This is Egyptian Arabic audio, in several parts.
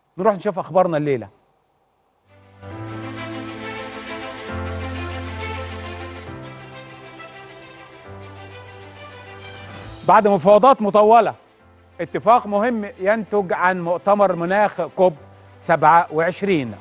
نروح نشوف اخبارنا الليله بعد مفاوضات مطوله اتفاق مهم ينتج عن مؤتمر مناخ كوب 27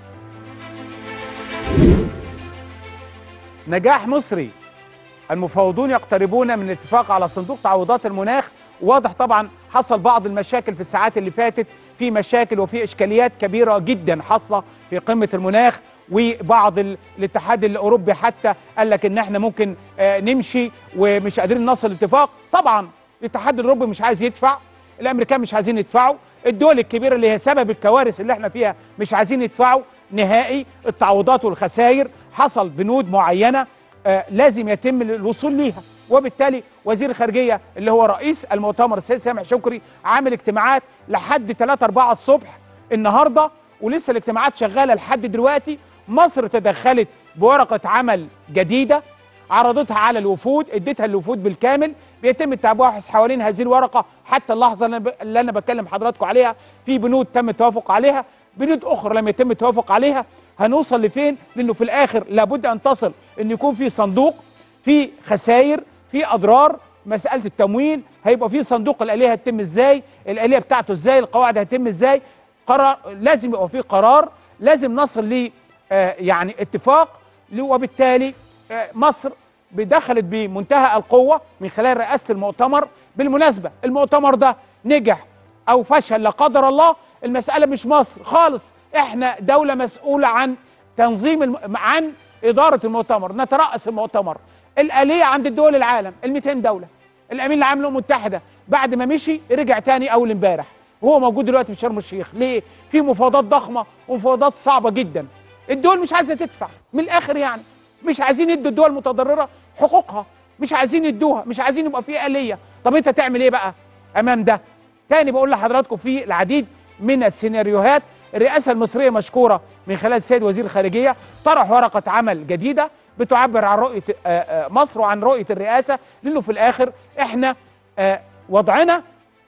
نجاح مصري المفاوضون يقتربون من الاتفاق على صندوق تعويضات المناخ واضح طبعا حصل بعض المشاكل في الساعات اللي فاتت في مشاكل وفي اشكاليات كبيره جدا حاصله في قمه المناخ وبعض ال- الاتحاد الاوروبي حتى قال لك ان احنا ممكن آه، نمشي ومش قادرين نصل لاتفاق طبعا الاتحاد الاوروبي مش عايز يدفع الامريكان مش عايزين يدفعوا الدول الكبيره اللي هي سبب الكوارث اللي احنا فيها مش عايزين يدفعوا نهائي التعويضات والخسائر حصل بنود معينه آه لازم يتم الوصول ليها وبالتالي وزير الخارجيه اللي هو رئيس المؤتمر السيد سامح شكري عامل اجتماعات لحد 3 4 الصبح النهارده ولسه الاجتماعات شغاله لحد دلوقتي مصر تدخلت بورقه عمل جديده عرضتها على الوفود اديتها للوفود بالكامل بيتم التباحث حوالين هذه الورقه حتى اللحظه اللي أنا ب- اللي انا بكلم حضراتكم عليها في بنود تم التوافق عليها بنود اخرى لم يتم التوافق عليها هنوصل لفين لانه في الاخر لابد ان تصل ان يكون في صندوق في خسائر في اضرار مساله التمويل هيبقى في صندوق الاليه هتتم ازاي الاليه بتاعته ازاي القواعد هتتم ازاي قرار لازم يبقى في قرار لازم نصل ل آه، يعني اتفاق ل- وبالتالي آه، مصر دخلت بمنتهى القوه من خلال رئاسه المؤتمر بالمناسبه المؤتمر ده نجح او فشل لا قدر الله المساله مش مصر خالص احنا دوله مسؤوله عن تنظيم الم... عن اداره المؤتمر نتراس المؤتمر الاليه عند الدول العالم ال 200 دوله الامين العام للامم المتحده بعد ما مشي رجع تاني اول امبارح وهو موجود دلوقتي في شرم الشيخ ليه في مفاوضات ضخمه ومفاوضات صعبه جدا الدول مش عايزه تدفع من الاخر يعني مش عايزين يدوا الدول المتضرره حقوقها مش عايزين يدوها مش عايزين يبقى في آلية طب انت تعمل ايه بقى امام ده تاني بقول لحضراتكم في العديد من السيناريوهات الرئاسة المصرية مشكورة من خلال السيد وزير الخارجية طرح ورقة عمل جديدة بتعبر عن رؤية آه، آه، مصر وعن رؤية الرئاسة لأنه في الآخر احنا آه، وضعنا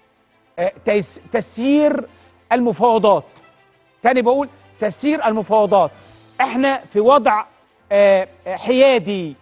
آه، تيس- تسيير المفاوضات تاني بقول تسيير المفاوضات احنا في وضع آه، آه، حيادي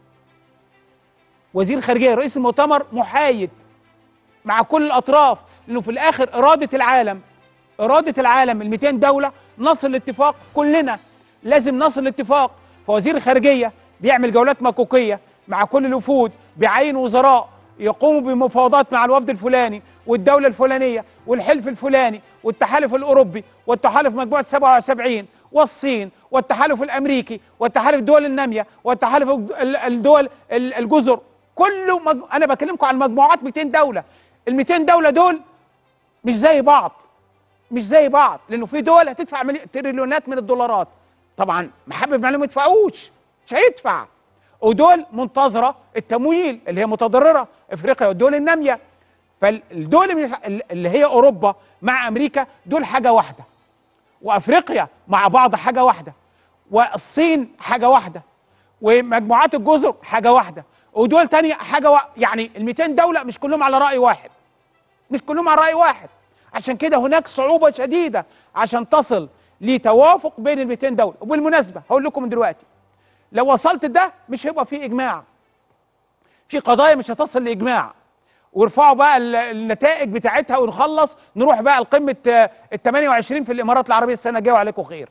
وزير الخارجيه رئيس المؤتمر محايد مع كل الاطراف لانه في الاخر اراده العالم اراده العالم ال 200 دوله نصل لاتفاق كلنا لازم نصل لاتفاق فوزير الخارجيه بيعمل جولات مكوكيه مع كل الوفود بيعين وزراء يقوموا بمفاوضات مع الوفد الفلاني والدوله الفلانيه والحلف الفلاني والتحالف الاوروبي والتحالف مجموعه 77 والصين والتحالف الامريكي والتحالف الدول الناميه والتحالف ال- الدول ال- الجزر كله مج... انا بكلمكم عن مجموعات 200 دوله ال 200 دوله دول مش زي بعض مش زي بعض لانه في دول هتدفع ملي... تريليونات من الدولارات طبعا محبب معلوم ما يدفعوش مش هيدفع ودول منتظره التمويل اللي هي متضرره افريقيا والدول الناميه فالدول اللي- اللي هي اوروبا مع امريكا دول حاجه واحده وافريقيا مع بعض حاجه واحده والصين حاجه واحده ومجموعات الجزر حاجه واحده ودول تانية حاجه وا... يعني ال 200 دوله مش كلهم على راي واحد مش كلهم على راي واحد عشان كده هناك صعوبه شديده عشان تصل لتوافق بين ال 200 دوله وبالمناسبه هقول لكم من دلوقتي لو وصلت ده مش هيبقى في اجماع في قضايا مش هتصل لاجماع وارفعوا بقى ال- النتائج بتاعتها ونخلص نروح بقى لقمه آه، ال 28 في الامارات العربيه السنه الجايه وعليكم خير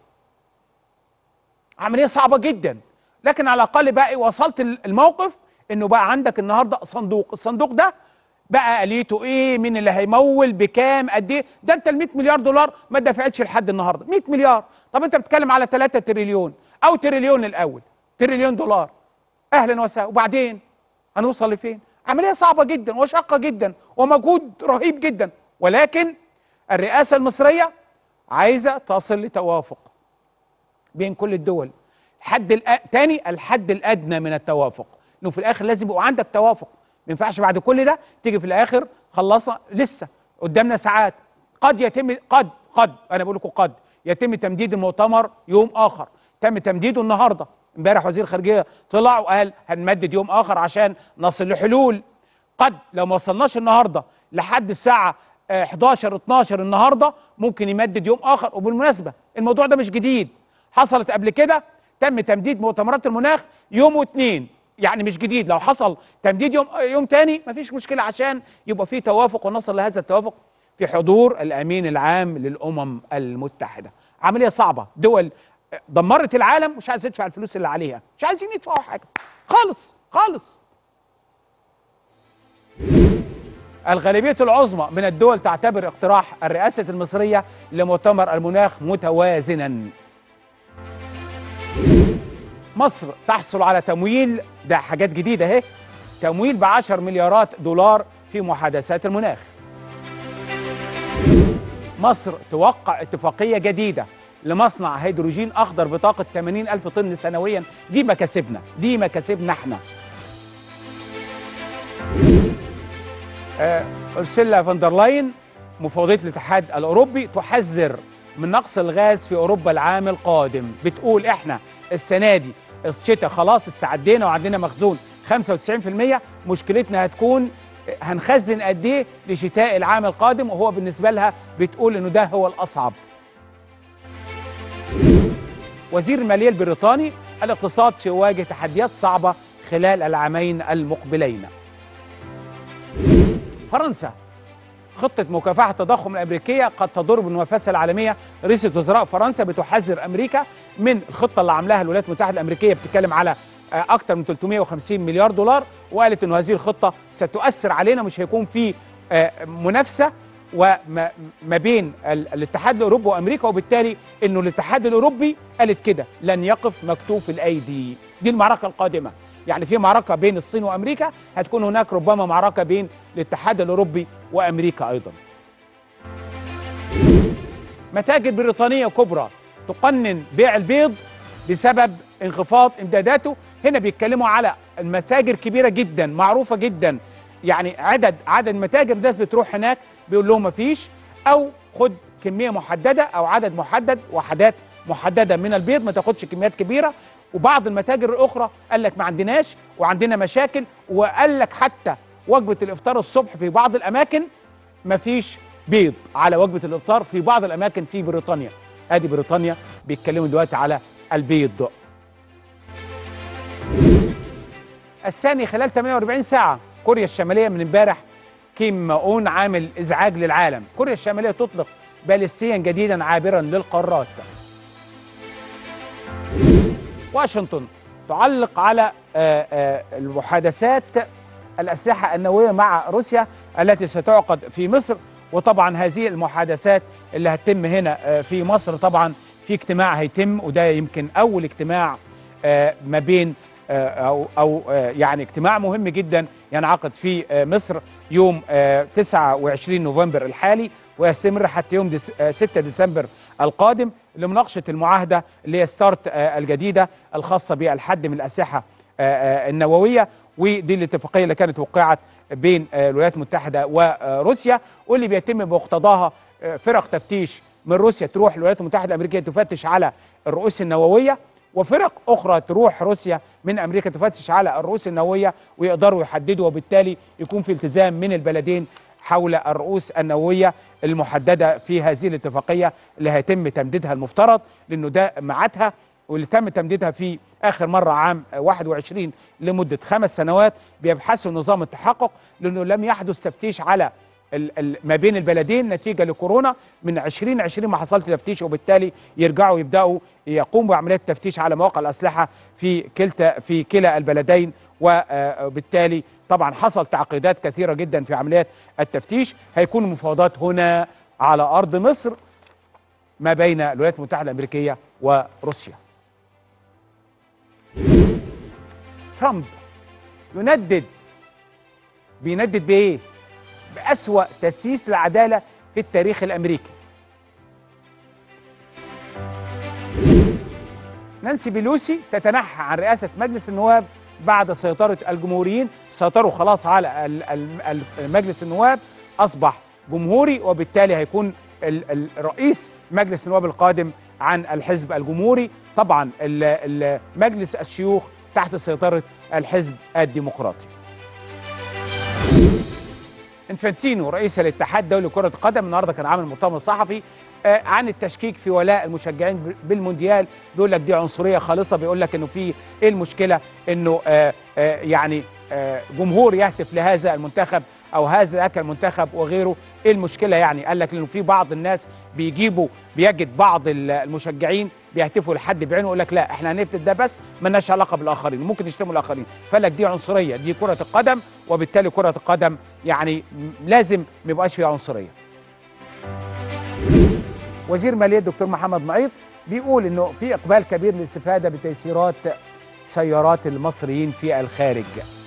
عمليه صعبه جدا لكن على الاقل بقى إيه، وصلت ال- الموقف انه بقى عندك النهارده صندوق الصندوق ده بقى اليته ايه مين اللي هيمول بكام قد ايه ده انت ال 100 مليار دولار ما دفعتش لحد النهارده 100 مليار طب انت بتتكلم على 3 تريليون او تريليون الاول تريليون دولار اهلا وسهلا وبعدين هنوصل لفين عمليه صعبه جدا وشاقه جدا ومجهود رهيب جدا ولكن الرئاسه المصريه عايزه تصل لتوافق بين كل الدول الحد الأ... تاني الحد الادنى من التوافق انه في الاخر لازم يبقى عندك توافق ما ينفعش بعد كل ده تيجي في الاخر خلصنا لسه قدامنا ساعات قد يتم قد قد انا بقول لكم قد يتم تمديد المؤتمر يوم اخر تم تمديده النهارده امبارح وزير الخارجيه طلع وقال هنمدد يوم اخر عشان نصل لحلول قد لو ما وصلناش النهارده لحد الساعه آه، 11 12 النهارده ممكن يمدد يوم اخر وبالمناسبه الموضوع ده مش جديد حصلت قبل كده تم تمديد مؤتمرات المناخ يوم واثنين يعني مش جديد لو حصل تمديد يوم يوم تاني مفيش مشكله عشان يبقى في توافق ونصل لهذا التوافق في حضور الامين العام للامم المتحده عمليه صعبه دول دمرت العالم مش عايزه تدفع الفلوس اللي عليها مش عايزين يدفعوا حاجه خالص خالص الغالبية العظمى من الدول تعتبر اقتراح الرئاسة المصرية لمؤتمر المناخ متوازنا مصر تحصل على تمويل ده حاجات جديدة اهي تمويل ب 10 مليارات دولار في محادثات المناخ مصر توقع اتفاقية جديدة لمصنع هيدروجين أخضر بطاقة 80 ألف طن سنويا دي مكاسبنا دي مكاسبنا احنا آه، أرسلا فان دير لاين مفوضية الاتحاد الأوروبي تحذر من نقص الغاز في أوروبا العام القادم بتقول إحنا السنة دي الشتاء خلاص استعدينا وعندنا مخزون 95% مشكلتنا هتكون هنخزن قد ايه لشتاء العام القادم وهو بالنسبه لها بتقول انه ده هو الاصعب. وزير الماليه البريطاني الاقتصاد سيواجه تحديات صعبه خلال العامين المقبلين. فرنسا خطة مكافحة التضخم الأمريكية قد تضر بالمنافسة العالمية رئيسة وزراء فرنسا بتحذر أمريكا من الخطة اللي عاملاها الولايات المتحدة الأمريكية بتتكلم على آه، أكثر من 350 مليار دولار وقالت أن هذه الخطة ستؤثر علينا مش هيكون في آه، منافسة وما ما بين ال- الاتحاد الأوروبي وأمريكا وبالتالي أنه الاتحاد الأوروبي قالت كده لن يقف مكتوف الأيدي دي المعركة القادمة يعني في معركة بين الصين وأمريكا هتكون هناك ربما معركة بين الاتحاد الأوروبي وأمريكا أيضا متاجر بريطانية كبرى تقنن بيع البيض بسبب انخفاض امداداته هنا بيتكلموا على المتاجر كبيرة جدا معروفة جدا يعني عدد عدد متاجر الناس بتروح هناك بيقول لهم مفيش او خد كمية محددة او عدد محدد وحدات محددة من البيض ما تاخدش كميات كبيرة وبعض المتاجر الاخرى قال لك ما عندناش وعندنا مشاكل وقال لك حتى وجبة الافطار الصبح في بعض الاماكن مفيش بيض على وجبة الافطار في بعض الاماكن في بريطانيا ادي بريطانيا بيتكلموا دلوقتي على البيض الثاني خلال 48 ساعة كوريا الشمالية من امبارح كيم اون عامل ازعاج للعالم كوريا الشمالية تطلق باليستيا جديدا عابرا للقارات واشنطن تعلق على آه، آه، المحادثات الأسلحة النووية مع روسيا التي ستعقد في مصر وطبعا هذه المحادثات اللي هتتم هنا آه، في مصر طبعا في اجتماع هيتم وده يمكن أول اجتماع آه، ما بين آه، أو أو آه، يعني اجتماع مهم جدا ينعقد في آه، مصر يوم آه، 29 نوفمبر الحالي ويستمر حتى يوم دس- آه، 6 ديسمبر القادم لمناقشة المعاهدة اللي هي ستارت آه، الجديدة الخاصة بالحد من الأسلحة آه، آه، النووية ودي الاتفاقية اللي كانت وقعت بين آه، الولايات المتحدة وروسيا واللي بيتم بمقتضاها آه، فرق تفتيش من روسيا تروح الولايات المتحدة الأمريكية تفتش على الرؤوس النووية وفرق أخرى تروح روسيا من أمريكا تفتش على الرؤوس النووية ويقدروا يحددوا وبالتالي يكون في التزام من البلدين حول الرؤوس النووية المحددة في هذه الاتفاقية اللي هيتم تمديدها المفترض لأنه ده ميعادها واللي تم تمديدها في آخر مرة عام 21 لمدة خمس سنوات بيبحثوا نظام التحقق لأنه لم يحدث تفتيش على ال- ال- ما بين البلدين نتيجة لكورونا من 2020 ما حصلش تفتيش وبالتالي يرجعوا يبدأوا يقوموا بعمليات تفتيش على مواقع الأسلحة في كلتا في كلا البلدين وبالتالي طبعا حصل تعقيدات كثيرة جدا في عمليات التفتيش هيكون المفاوضات هنا على أرض مصر ما بين الولايات المتحدة الأمريكية وروسيا ترامب يندد بيندد بإيه؟ بأسوأ تسييس العدالة في التاريخ الأمريكي نانسي بيلوسي تتنحى عن رئاسة مجلس النواب بعد سيطرة الجمهوريين سيطروا خلاص على ال- ال- ال- مجلس النواب أصبح جمهوري وبالتالي هيكون ال- ال- رئيس مجلس النواب القادم عن الحزب الجمهوري طبعا ال- ال- مجلس الشيوخ تحت سيطرة الحزب الديمقراطي انفانتينو رئيس الاتحاد الدولي لكره القدم النهارده كان عامل مؤتمر صحفي آه، عن التشكيك في ولاء المشجعين ب- بالمونديال بيقول لك دي عنصريه خالصه بيقول لك انه في ايه المشكله انه آه، آه، يعني آه، جمهور يهتف لهذا المنتخب او هذا ذاك المنتخب وغيره ايه المشكله يعني قال لك لانه في بعض الناس بيجيبوا بيجد بعض ال- المشجعين بيهتفوا لحد بعينه يقول لك لا احنا هنفتح ده بس ملناش علاقه بالاخرين ممكن يشتموا الاخرين فقال لك دي عنصريه دي كره القدم وبالتالي كره القدم يعني م- لازم ما يبقاش فيها عنصريه وزير ماليه الدكتور محمد معيط بيقول انه في اقبال كبير للاستفاده بتيسيرات سيارات المصريين في الخارج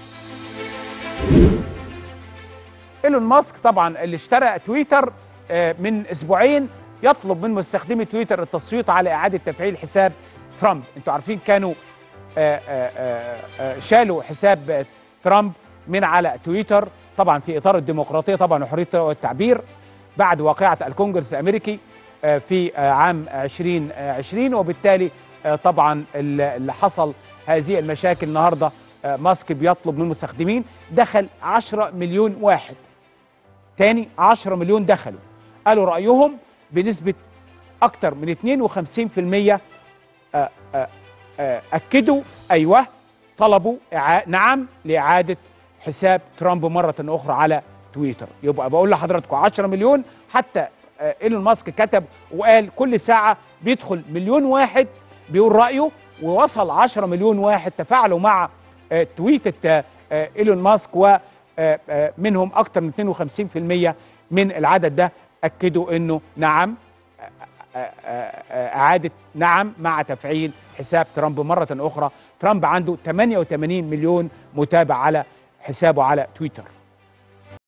ايلون ماسك طبعا اللي اشترى تويتر آه، من اسبوعين يطلب من مستخدمي تويتر التصويت على اعاده تفعيل حساب ترامب انتوا عارفين كانوا آه، آه، آه، آه، شالوا حساب آه، ترامب من على تويتر طبعا في اطار الديمقراطيه طبعا وحريه التعبير بعد واقعه الكونجرس الامريكي آه، في آه، عام 2020 وبالتالي آه، طبعا ال- اللي حصل هذه المشاكل النهارده آه، ماسك بيطلب من المستخدمين دخل 10 مليون واحد تاني 10 مليون دخلوا قالوا رأيهم بنسبة أكتر من 52% آه، آه، آه، أكدوا أيوه طلبوا إعا- نعم لإعادة حساب ترامب مرة أخرى على تويتر يبقى بقول لحضراتكم 10 مليون حتى آه، إيلون ماسك كتب وقال كل ساعة بيدخل مليون واحد بيقول رأيه ووصل 10 مليون واحد تفاعلوا مع آه، تويتة آه، آه، إيلون ماسك ومنهم أكثر من 52% من العدد ده أكدوا إنه نعم آه، آه، آه، إعادة نعم مع تفعيل حساب ترامب مرة أخرى ترامب عنده 88 مليون متابع على حسابه على تويتر